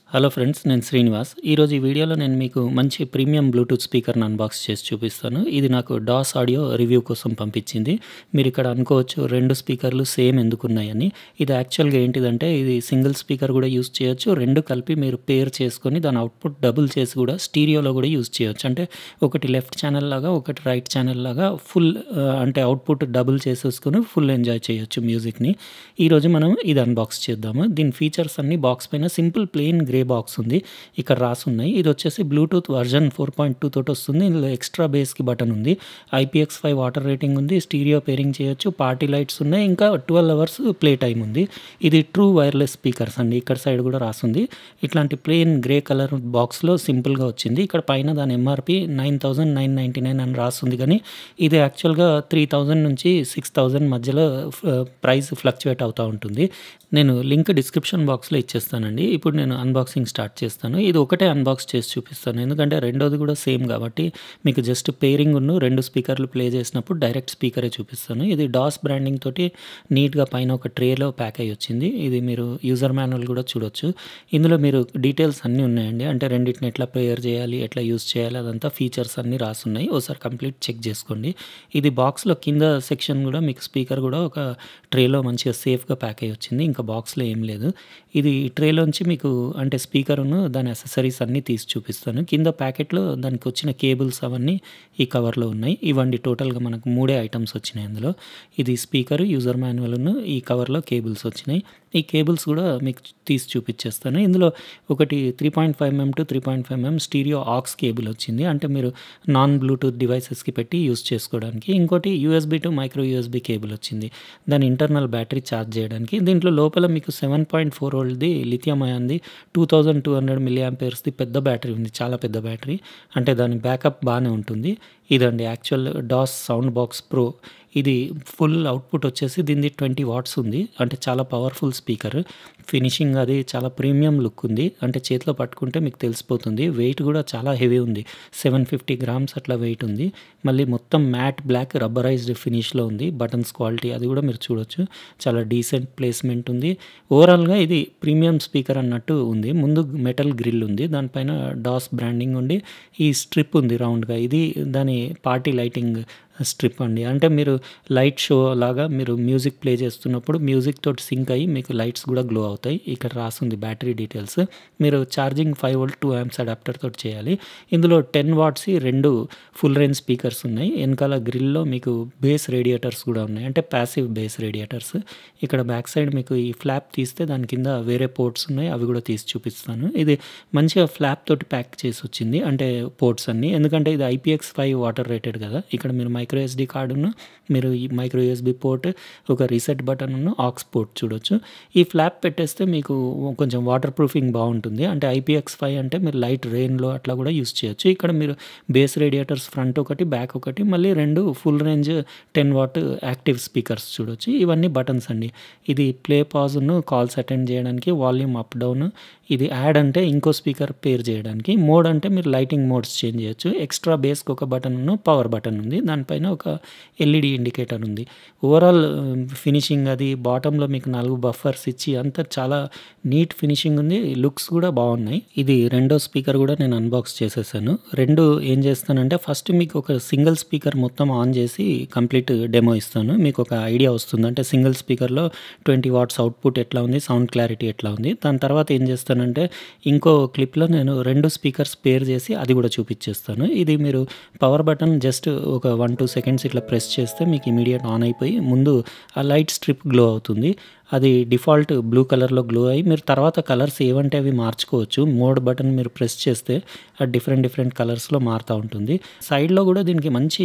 Hello friends నేను శ్రీనివాస్ ఈరోజు ఈ వీడియోలో నేను మీకు మంచి ప్రీమియం బ్లూటూత్ స్పీకర్ని అన్బాక్స్ చేసి చూపిస్తాను ఇది నాకు డాస్ ఆడియో రివ్యూ కోసం పంపించింది మీరు ఇక్కడ అనుకోవచ్చు రెండు స్పీకర్లు సేమ్ ఎందుకు ఉన్నాయని ఇది యాక్చువల్గా ఏంటిదంటే ఇది సింగిల్ స్పీకర్ కూడా యూస్ చేయొచ్చు రెండు కలిపి మీరు పేర్ చేసుకొని దాని అవుట్పుట్ డబుల్ చేసి కూడా స్టీరియోలో కూడా యూస్ చేయొచ్చు అంటే ఒకటి లెఫ్ట్ ఛానల్ లాగా ఒకటి రైట్ ఛానల్ లాగా ఫుల్ అంటే అవుట్పుట్ డబుల్ చేసేసుకొని ఫుల్ ఎంజాయ్ చేయొచ్చు మ్యూజిక్ని ఈరోజు మనం ఇది అన్బాక్స్ చేద్దాము దీని ఫీచర్స్ అన్ని బాక్స్ పైన సింపుల్ ప్లెయిన్ గ్రే బాక్స్ ఉంది ఇక్కడ రాసి ఉన్నాయి ఇది వచ్చేసి Bluetooth version four point two తోటి వస్తుంది ఇందులో ఎక్స్ట్రా బేస్కి బటన్ ఉంది ఐపీఎక్స్ ఫైవ్ వాటర్ రేటింగ్ ఉంది స్టీరియో పేరింగ్ చేయొచ్చు పార్టీ లైట్స్ ఉన్నాయి ఇంకా ట్వెల్వ్ అవర్స్ ప్లే టైం ఉంది ఇది ట్రూ వైర్లెస్ స్పీకర్స్ అండి ఇక్కడ సైడ్ కూడా రాసింది ఇట్లాంటి ప్లెయిన్ గ్రే కలర్ బాక్స్లో సింపుల్గా వచ్చింది ఇక్కడ పైన దాని MRP nine thousand nine ninety nine అని రాస్తుంది కానీ ఇది యాక్చువల్గా త్రీ థౌజండ్ నుంచి సిక్స్ థౌజండ్ మధ్యలో ప్రైస్ ఫ్లక్చువేట్ అవుతూ ఉంటుంది నేను లింక్ డిస్క్రిప్షన్ బాక్స్లో ఇచ్చేస్తానండి ఇప్పుడు నేను అన్బాక్సింగ్ స్టార్ట్ చేస్తాను ఇది ఒకటే అన్బాక్స్ చేసి చూపిస్తాను ఎందుకంటే రెండోది కూడా సేమ్ కాబట్టి మీకు జస్ట్ పేరింగ్ ఉన్న రెండు స్పీకర్లు ప్లే చేసినప్పుడు డైరెక్ట్ స్పీకరే చూపిస్తాను ఇది డాస్ బ్రాండింగ్ తోటి నీట్గా పైన ఒక ట్రేలో ప్యాక్ అయ్యి వచ్చింది ఇది మీరు యూజర్ మాన్యువల్ కూడా చూడొచ్చు ఇందులో మీరు డీటెయిల్స్ అన్నీ ఉన్నాయండి అంటే రెండింటిని ఎట్లా ప్రేయర్ చేయాలి ఎట్లా యూస్ చేయాలి అదంతా ఫీచర్స్ అన్నీ రాసున్నాయి ఒకసారి కంప్లీట్ చెక్ చేసుకోండి ఇది బాక్స్లో కింద సెక్షన్ కూడా మీకు స్పీకర్ కూడా ఒక ట్రేలో మంచిగా సేఫ్గా ప్యాక్ అయ్యి వచ్చింది ఇంకా బాక్స్లో ఏం లేదు ఇది ట్రేలోంచి మీకు అంటే స్పీకర్ను దాని అసెసరీస్ అన్నీ తీసి చూపిస్తాను కింద ప్యాకెట్లో దానికి వచ్చిన కేబుల్స్ అవన్నీ ఈ కవర్లో ఉన్నాయి ఇవ్వండి టోటల్గా మనకు మూడే ఐటమ్స్ వచ్చినాయి అందులో ఇది స్పీకర్ యూజర్ మాన్యువల్ను ఈ కవర్లో కేబుల్స్ వచ్చినాయి ఈ కేబుల్స్ కూడా మీకు తీసి చూపించేస్తాను ఇందులో ఒకటి three point five MM to three point five MM stereo aux cable వచ్చింది అంటే మీరు నాన్ బ్లూటూత్ డివైసెస్కి పెట్టి యూస్ చేసుకోవడానికి ఇంకోటి USB to micro USB cable వచ్చింది దాని ఇంటర్నల్ బ్యాటరీ ఛార్జ్ చేయడానికి దీంట్లో లోపల మీకు సెవెన్ పాయింట్ ఫోర్ వోల్ట్ది లిథియం అయాన్ది two thousand two hundred milli ఆంపియర్స్ది పెద్ద బ్యాటరీ ఉంది చాలా పెద్ద బ్యాటరీ అంటే దాని బ్యాకప్ బాగానే ఉంటుంది ఇదండి actual Doss sound box pro ఇది ఫుల్ అవుట్పుట్ వచ్చేసి దీనిది ట్వంటీ వాట్స్ ఉంది అంటే చాలా పవర్ఫుల్ స్పీకర్ ఫినిషింగ్ అది చాలా ప్రీమియం లుక్ ఉంది అంటే చేతిలో పట్టుకుంటే మీకు తెలిసిపోతుంది వెయిట్ కూడా చాలా హెవీ ఉంది సెవెన్ ఫిఫ్టీ గ్రామ్స్ అట్లా వెయిట్ ఉంది మళ్ళీ మొత్తం మ్యాట్ బ్లాక్ రబ్బరైజ్డ్ ఫినిష్లో ఉంది బటన్స్ క్వాలిటీ అది కూడా మీరు చూడొచ్చు చాలా డీసెంట్ ప్లేస్మెంట్ ఉంది ఓవరాల్గా ఇది ప్రీమియం స్పీకర్ అన్నట్టు ఉంది ముందు మెటల్ గ్రిల్ ఉంది దానిపైన డాస్ బ్రాండింగ్ ఉండి ఈ స్ట్రిప్ ఉంది రౌండ్గా ఇది దాని పార్టీ లైటింగ్ స్ట్రిప్ అండి అంటే మీరు లైట్ షో లాగా మీరు మ్యూజిక్ ప్లే చేస్తున్నప్పుడు మ్యూజిక్ తోటి సింక్ అయ్యి మీకు లైట్స్ కూడా గ్లో అవుతాయి ఇక్కడ రాసింది బ్యాటరీ డీటెయిల్స్ మీరు charging five volt two amps adapter తోటి చేయాలి ఇందులో టెన్ వాట్స్ రెండు ఫుల్ రేంజ్ స్పీకర్స్ ఉన్నాయి వెనకాల గ్రిల్లో మీకు బేస్ రేడియేటర్స్ కూడా ఉన్నాయి అంటే ప్యాసివ్ బేస్ రేడియేటర్స్ ఇక్కడ బ్యాక్ సైడ్ మీకు ఈ ఫ్లాప్ తీస్తే దాని కింద వేరే పోర్ట్స్ ఉన్నాయి అవి కూడా తీసి చూపిస్తాను ఇది మంచిగా ఫ్లాప్ తోటి ప్యాక్ చేసి వచ్చింది అంటే పోర్ట్స్ అన్ని ఎందుకంటే ఇది ఐపీఎక్స్ ఫైవ్ వాటర్ రేటెడ్ కదా ఇక్కడ మీరు మైక్రో ఎస్డి కార్డును మీరు ఈ మైక్రో యూఎస్బి పోర్ట్ ఒక రీసెట్ బటన్ ఆక్స్ పోర్ట్ చూడొచ్చు ఈ ఫ్లాప్ పెట్టేస్తే మీకు కొంచెం వాటర్ ప్రూఫింగ్ బాగుంటుంది అంటే ఐపీఎక్స్ ఫైవ్ అంటే మీరు లైట్ రెయిన్లో అట్లా కూడా యూస్ చేయొచ్చు ఇక్కడ మీరు బేస్ రేడియేటర్స్ ఫ్రంట్ ఒకటి బ్యాక్ ఒకటి మళ్ళీ రెండు full range ten watt active speakers చూడొచ్చు ఇవన్నీ బటన్స్ అండి ఇది ప్లే పాజ్ను కాల్స్ అటెండ్ చేయడానికి వాల్యూమ్ అప్ డౌన్ ఇది యాడ్ అంటే ఇంకో స్పీకర్ పేర్ చేయడానికి మోడ్ అంటే మీరు లైటింగ్ మోడ్స్ చేంజ్ చేయొచ్చు ఎక్స్ట్రా బేస్కి ఒక బటన్ పవర్ బటన్ ఉంది దానిపైన ఒక ఎల్ఈడి ఇండికేటర్ ఉంది ఓవరాల్ ఫినిషింగ్ అది బాటంలో మీకు నాలుగు బఫర్స్ ఇచ్చి అంతా చాలా నీట్ ఫినిషింగ్ ఉంది లుక్స్ కూడా బాగున్నాయి ఇది రెండో స్పీకర్ కూడా నేను అన్బాక్స్ చేసేసాను రెండు ఏం చేస్తానంటే ఫస్ట్ మీకు ఒక సింగిల్ స్పీకర్ మొత్తం ఆన్ చేసి కంప్లీట్ డెమో ఇస్తాను మీకు ఒక ఐడియా వస్తుంది అంటే సింగిల్ స్పీకర్లో ట్వంటీ వాట్స్ అవుట్పుట్ ఎట్లా ఉంది సౌండ్ క్లారిటీ ఎట్లా ఉంది దాని తర్వాత ఏం చేస్తానంటే ఇంకో క్లిప్లో నేను రెండు స్పీకర్స్ పేర్ చేసి అది కూడా చూపించేస్తాను ఇది మీరు పవర్ బటన్ జస్ట్ ఒక వన్ టూ సెకండ్స్ ఇట్లా ప్రెస్ చేస్తే మీకు ఇమీడియట్ ఆన్ అయిపోయి ముందు ఆ లైట్ స్ట్రిప్ గ్లో అవుతుంది అది డిఫాల్ట్ బ్లూ కలర్లో గ్లో అయ్యి మీరు తర్వాత కలర్స్ ఏవంటే అవి మార్చుకోవచ్చు మోడ్ బటన్ మీరు ప్రెస్ చేస్తే అది డిఫరెంట్ డిఫరెంట్ కలర్స్లో మారుతూ ఉంటుంది సైడ్లో కూడా దీనికి మంచి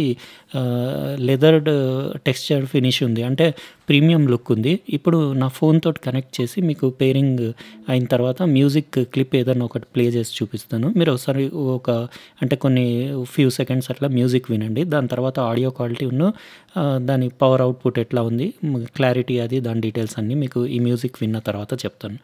లెదర్డ్ టెక్స్చర్ ఫినిష్ ఉంది అంటే ప్రీమియం లుక్ ఉంది ఇప్పుడు నా ఫోన్ తోటి కనెక్ట్ చేసి మీకు పేరింగ్ అయిన తర్వాత మ్యూజిక్ క్లిప్ ఏదైనా ఒకటి ప్లే చేసి చూపిస్తాను మీరు ఒకసారి ఒక అంటే కొన్ని ఫ్యూ సెకండ్స్ అట్లా మ్యూజిక్ వినండి దాని తర్వాత ఆడియో క్వాలిటీ ఉన్న దాని పవర్ అవుట్పుట్ ఎట్లా ఉంది క్లారిటీ అది దాని డీటెయిల్స్ అన్నీ మీకు ఈ మ్యూజిక్ విన్న తర్వాత చెప్తాను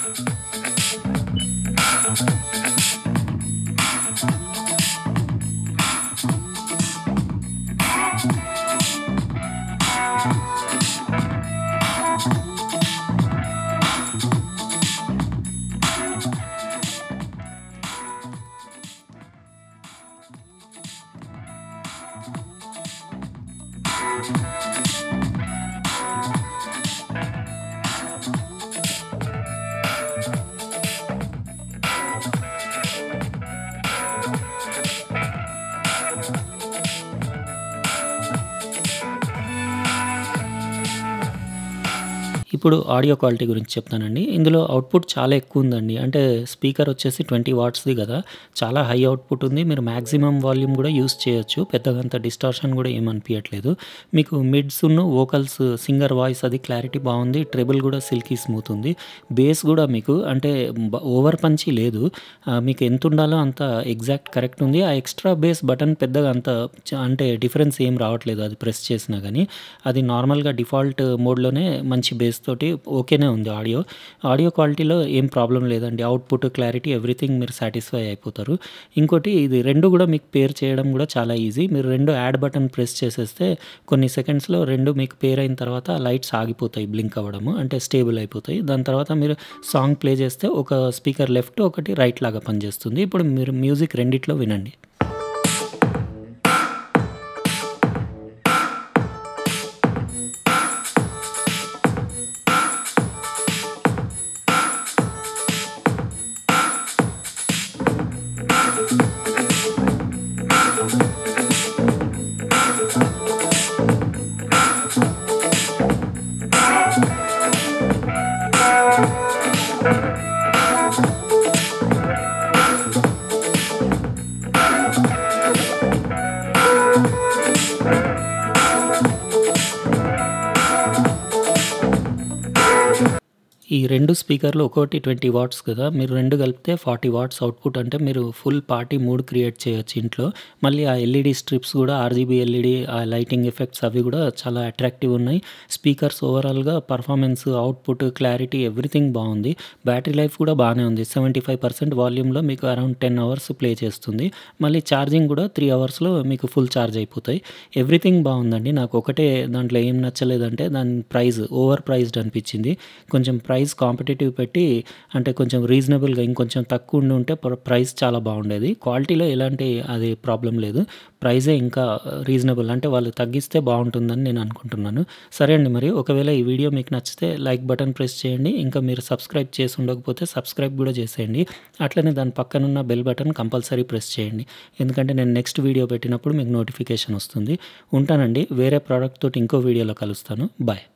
ఇప్పుడు ఆడియో క్వాలిటీ గురించి చెప్తానండి. ఇందులో అవుట్‌పుట్ చాలా ఎక్కువ ఉందండి. అంటే స్పీకర్ వచ్చేసి 20 వాట్స్‌ది కదా! చాలా హై అవుట్‌పుట్ ఉంది. మీరు మాక్సిమం వాల్యూమ్ కూడా యూజ్ చేయొచ్చు. పెద్దగా అంత డిస్టార్షన్ కూడా ఏమి అనిపియట్లేదు. మీకు మిడ్స్‌ను వోకల్స్ సింగర్ వాయిస్ అది క్లారిటీ బావుంది. ట్రెబుల్ కూడా సిల్కీ స్మూత్ ఉంది. బేస్ కూడా మీకు అంటే బ ఓవర్ పంచీ లేదు. ఆహ్, మీకు ఎంత ఉండాలో అంత ఎగ్జాక్ట్ కరెక్ట్ ఉంది. ఆ ఎక్స్‌ట్రా బేస్ బటన్ పెద్దగా అంత చ అంటే డిఫరెన్స్ ఏం రావట్లేదు అది ప్రెస్ చేసినా గానీ. అది నార్మల్‌గా డిఫాల్ట్ మోడ్‌లోనే మంచి బేస్ తోటి ఓకేనే ఉంది ఆడియో. ఆడియో క్వాలిటీలో ఏం ప్రాబ్లమ్ లేదండి. అవుట్‌పుట్, క్లారిటీ ఎవ్రీథింగ్ మీరు సాటిస్ఫై అయిపోతారు. ఇంకోటి ఇది 2 కూడా మీకు పేర్ చేయడం కూడా చాలా ఈజీ. మీరు 2 యాడ్ బటన్ ప్రెస్ చేసేస్తే కొన్ని సెకండ్స్‌లో 2 మీకు పేర్ అయిన తర్వాత లైట్స్ ఆగిపోతాయి బ్లింక్ అవ్వడము. అంటే స్టేబుల్ అయిపోతాయి. దాని తర్వాత మీరు సాంగ్ ప్లే చేస్తే ఒక స్పీకర్ లెఫ్ట్, ఒకటి రైట్ లాగా పనిచేస్తుంది. ఇప్పుడు మీరు మ్యూజిక్ రెండిట్లో వినండి. ఈ 2 స్పీకర్‌లు ఒక్కోటి 20 వాట్స్ కదా! మీరు 2 కలిపితే 40 వాట్స్ అవుట్‌పుట్ అంటే మీరు ఫుల్ పార్టీ మూడ్ క్రియేట్ చేయొచ్చు ఇంట్లో. మళ్ళీ ఆ ఎల్ఈడీ స్ట్రిప్స్ కూడా ఆర్‌జీబీ ఎల్ఈడీ ఆ లైటింగ్ ఎఫెక్ట్స్ అవి కూడా చాలా అట్రాక్టివ్ ఉన్నాయి. స్పీకర్స్ ఓవరాల్‌గా పర్ఫార్మెన్స్, అవుట్‌పుట్, క్లారిటీ ఎవ్రీథింగ్ బావుంది. బ్యాటరీ లైఫ్ కూడా బానే ఉంది. 75% వాల్యూమ్‌లో మీకు అరౌండ్ 10 అవర్స్ ప్లే చేస్తుంది. మళ్ళీ ఛార్జింగ్ కూడా 3 అవర్స్‌లో మీకు ఫుల్ ఛార్జ్ అయిపోతాయి. ఎవ్రీథింగ్ బావుందండి. నాకు ఒకటే దాంట్లో ఏం నచ్చలేదంటే దాని ప్రైస్ ఓవర్ ప్రైస్డ్ అనిపించింది. కొంచెం ప్రైస్ కాంపిటీటివ్ పెట్టి అంటే కొంచెం రీజనబుల్‌గా ఇంకొంచెం తక్కువ ఉండి ఉంటే ప్ర ప్రైస్ చాలా బాగుండేది. క్వాలిటీలో ఎలాంటి అది ప్రాబ్లమ్ లేదు. ప్రైజే ఇంకా రీజనబుల్ అంటే వాళ్ళు తగ్గిస్తే బావుంటుందని నేను అనుకుంటున్నాను. సరే అండి మరి ఒకవేళ ఈ వీడియో మీకు నచ్చితే లైక్ బటన్ ప్రెస్ చేయండి. ఇంకా మీరు సబ్స్క్రైబ్ చేసి ఉండకపోతే సబ్స్క్రైబ్ కూడా చేసేయండి. అట్లనే దాని పక్కనున్న బెల్ బటన్ కంపల్సరీ ప్రెస్ చేయండి. ఎందుకంటే నేను నెక్స్ట్ వీడియో పెట్టినప్పుడు మీకు నోటిఫికేషన్ వస్తుంది. ఉంటానండి. వేరే ప్రొడక్ట్ తోటి ఇంకో వీడియోలో కలుస్తాను. బాయ్.